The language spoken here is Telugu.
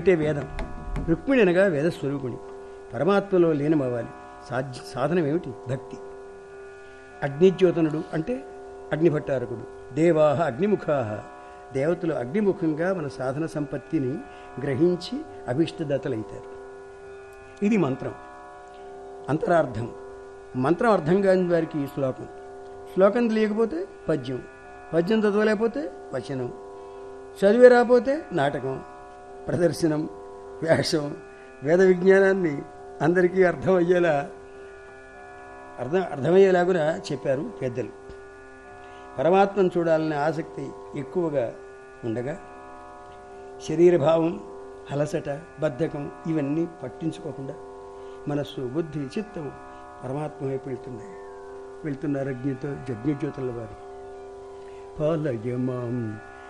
అంటే వేదం రుక్మిణి అనగా వేద స్వరూపిణి పరమాత్మలో లీనమవ్వాలి సాధ్య సాధనం ఏమిటి భక్తి అగ్నిజ్యోతనుడు అంటే అగ్నిభట్టారకుడు దేవాహ అగ్నిముఖాహ దేవతలు అగ్నిముఖంగా మన సాధన సంపత్తిని గ్రహించి అభిష్టదతలైతారు ఇది మంత్రం అంతరార్థం మంత్రం అర్థం కాని వారికి శ్లోకం శ్లోకం తెలియకపోతే పద్యం పద్యం చదవలేకపోతే వచనం చదివే రాకపోతే నాటకం ప్రదర్శనం వేషం వేద విజ్ఞానాన్ని అందరికీ అర్థమయ్యేలా అర్థం అర్థమయ్యేలాగున చెప్పారు పెద్దలు పరమాత్మను చూడాలనే ఆసక్తి ఎక్కువగా ఉండగా శరీరభావం అలసట బద్ధకం ఇవన్నీ పట్టించుకోకుండా మనస్సు బుద్ధి చిత్తం పరమాత్మ వైపు వెళ్తున్నాయి వెళ్తున్నారు అగ్నితో జజ్ఞజ్యోతుల వారు పాలయమాం